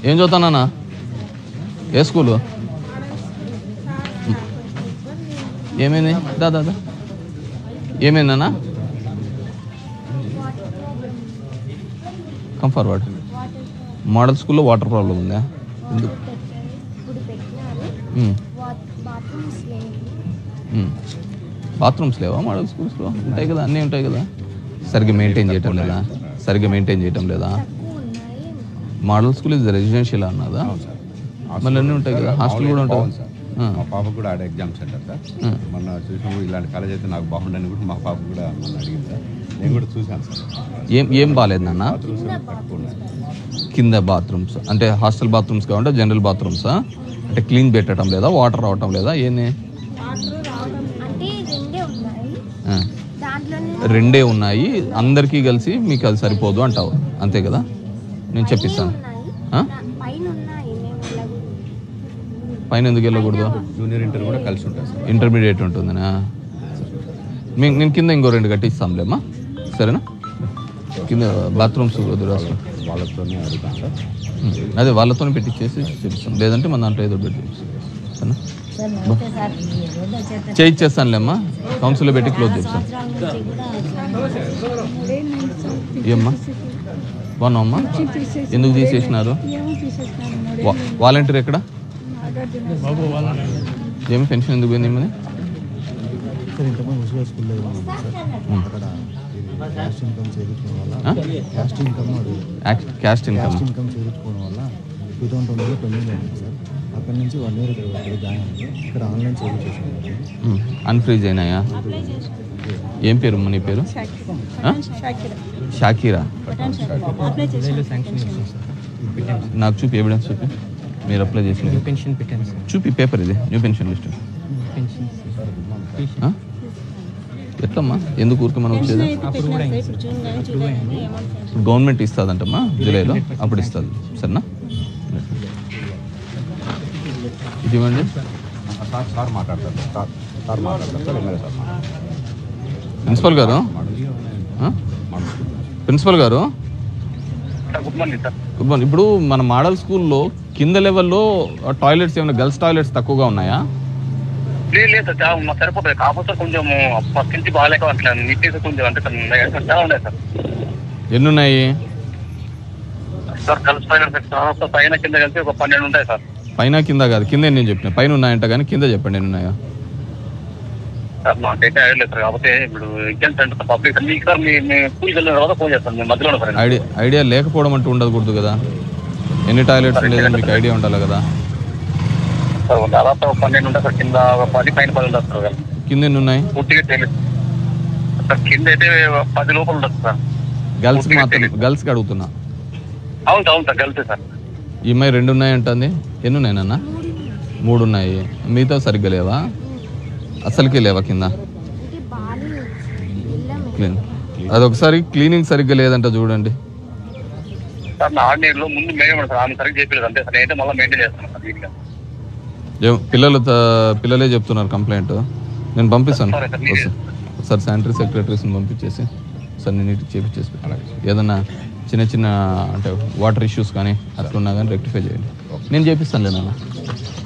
ఏం చదువుతానా ఏ స్కూలు ఏమైంది దా దా దా. ఏమైందన్నా కమ్ ఫార్వర్డ్ మోడల్ స్కూల్లో వాటర్ ప్రాబ్లం ఉందా ఎందుకు ఇప్పుడు పెట్టినారు ఉమ్, బాత్రూమ్స్ లేవు ఉమ్. బాత్రూమ్స్ లేవా మోడల్ స్కూల్స్లో ఉంటాయి కదా అన్నీ ఉంటాయి కదా సరిగ్గా మెయింటైన్ చేయటం లేదా సరిగ్గా మెయింటైన్ చేయటం లేదా తక్కువ ఉన్నాయి మోడల్ స్కూల్ ఇది రెసిడెన్షియల్ అన్నదా మళ్ళీ అన్నీ ఉంటాయి కదా హాస్టల్ కూడా బాగుంది ఉంటుంది సార్ ఆ. మా పాపకు కూడా ఆడ ఎగ్జామ్ సెంటర్ సార్ ఉమ్. మొన్న చూసినప్పుడు ఇలాంటి కాలేజ్ అయితే నాకు బాగుండని కూడా మా పాప కూడా మొన్న అడిగింది సార్ నేను కూడా చూశాను సార్ ఏం ఏం బాగాలేదు నాన్న బాత్రూమ్స్ తక్కువ ఉన్నాయి కింద బాత్రూమ్స్ అంటే హాస్టల్ బాత్రూమ్స్ కావాలంటే జనరల్ బాత్రూమ్సా అంటే క్లీన్ పెట్టడం లేదా వాటర్ రావటం లేదా ఏంది వాటర్ రావడం అంటే రెండే ఉన్నాయి ఆ. దాంట్లోనే రెండే ఉన్నాయి అందరికీ కలిసి మీకు అది సరిపోదు అంటావు అంతే కదా నేను చెప్పిస్తాను ఉన్నాయి ఆ? దా- పైన ఉన్నాయి మేము వెళ్ళకూడదు పైన ఎందుకు వెళ్ళకూడదు జూనియర్ ఇంటర్ కూడా కలిసి ఉంటుంది సార్ ఇంటర్మీడియట్ ఉంటుందనా మీ- నేను కింద ఇంకో రెండు కట్టిస్తాంలేమ్మా సరేనా కింద బాత్రూమ్స్ వదిలేస్తాం వాళ్ళతోనే అడుగుతాను సార్ అదే వాళ్ళతోనే పెట్టించేసి చూపిస్తాం లేదంటే మన దాంట్లో ఏదో పెట్టి చూపిస్తాం సరేనా సార్ నమస్తే సార్ ఈ రోడ్డు వచ్చేస్తే చేయించేస్తానులేమ్మా కౌన్సిల్లో పెట్టి క్లోజ్ చేస్తాం సంవత్సరాల నుంచి కూడా ఏమ్మా బాగున్నావమ్మా ఎందుకు తీసేసినారు వా- వాలంటీర్ ఎక్కడ ఏమి పెన్షన్ ఎందుకు పోయింది ఏమని సార్ ఇంతకుముందు మున్సిపల్ స్కూల్లో ఉన్నాం సార్ అక్కడ ఇది క్యాస్ట్ ఇన్కమ్ చేయించుకోవడం వల్ల ఆ? క్యాస్ట్ ఇన్కమ్ అది act caste income caste income చేయించుకోవడం వల్ల టూ థౌసండ్ ట్వంటీలో పెండింగ్ అయింది సార్ అక్కడ నుంచి వన్ ఇయర్ ఇక్కడ ఇక్కడ జాయిన్ అయ్యి ఇక్కడ ఆన్లైన్ చేయించేసాను అన్ఫ్రీజ్ అయినాయా ఏం పేరు అమ్మ నీ పేరు ఆ? షాకీరా నాకు చూపి ఎవిడెన్స్ చూపి మీరు అప్లై చేసిన పెన్షన్ పెట్టాను సార్ చూపి పేపర్ ఇది న్యూ పెన్షన్ లిస్ట్ పెన్షన్ ఆ? ఎట్లమ్మా ఎందుకు ఊరికి మనం వచ్చేది అప్పుడు కూడా అయింది సార్ అప్పుడు అయింది ఇప్పుడు గవర్నమెంట్ ఇస్తుందంటమ్మా జూలైలో అప్పుడు ఇస్తుంది సరేనా ఇది ఇవ్వండి సార్ సార్ మాట్లాడతారు సార్ సార్ మాట్లాడతారు సార్ ఎమ్మెల్యే సార్ మాట్లాడతారు ప్రిన్సిపల్ గారు ఆ? ప్రిన్సిపల్ గారు good morning sir good morning ఇప్పుడు మన మోడల్ స్కూల్లో కింద లెవెల్లో టాయిలెట్స్ ఏమైనా గర్ల్స్ టాయిలెట్స్ తక్కువగా ఉన్నాయా లేదు లేదు సార్ చాలా మాకు సరిపోతుంది కాకపోతే కొంచెం ఫస్ట్ నుంచి బాగాలేక అట్లా నీట్నెస్ కొంచెం అంటే సార్ ఉన్నాయి సార్ చాలా ఉన్నాయి సార్ ఎన్ని ఉన్నాయి సార్ కలిసి పైన సార్ పైన కింద కలిసి ఒక పన్నెండు ఉంటాయి సార్ పైన కింద కాదు కింద నేను చెప్పిన పైన ఉన్నాయంట కానీ కింద చెప్పండి ఎన్ని ఉన్నాయో సార్ మాకైతే ఐడియా లేదు సార్ కాకపోతే ఇప్పుడు ఎగ్జామ్స్ సెంటర్ పబ్లిక్ మీకు సార్ మీ మీ స్కూల్కి వెళ్ళిన తర్వాత ఫోన్ చేస్తాను మీ మధ్యలో సార్ ఐడియా ఐడియా లేకపోవడం అంటూ ఉండకూడదు కదా ఎన్ని టాయిలెట్స్ లేదని మీకు ఐడియా ఉండాలి కదా సార్ ఒక దాదాపు ఒక పన్నెండు ఉంటాయి సార్ కింద ఒక పది పైన పది ఉంటుంది సార్ కింద ఎన్ని ఉన్నాయి పూర్తిగా తెలియదు సార్ కింద అయితే పది లోపల ఉంటుంది సార్ గర్ల్స్ మాత్రం గర్ల్స్కి అడుగుతున్నా అవును అవును సార్ కలిసి సార్ ఈ అమ్మాయి రెండు ఉన్నాయి అంటుంది ఎన్ని ఉన్నాయి నాన్న మూడు ఉన్నాయి మిగతా సరిగ్గా లేవా అసలుకే లేవా కింద అంటే బాగానే వెళ్ళాము క్లీన్ అది ఒకసారి క్లీనింగ్ సరిగ్గా లేదంట చూడండి సార్ నా ఆర్డినరీలో ముందు మేమే సార్ ఆమె సరిగ్గా చెప్పలేదు అంతే సార్ నేనైతే మళ్ళీ మెయింటైన్ చేస్తాను సార్ నీట్గా ఏం పిల్లలు త- పిల్లలే చెప్తున్నారు కంప్లైంట్ నేను పంపిస్తాను సరే సార్, మీరే- ఒకసారి- ఒకసారి శానిటరీ సెక్రటరీస్ని పంపించేసి సార్ నేను నీట్గా చేపించేసి ఏదన్నా చిన్న చిన్న అంటే వాటర్ ఇష్యూస్ కానీ అట్లున్నా కానీ రెక్టిఫై చేయండి నేను చేపిస్తాను నాన్న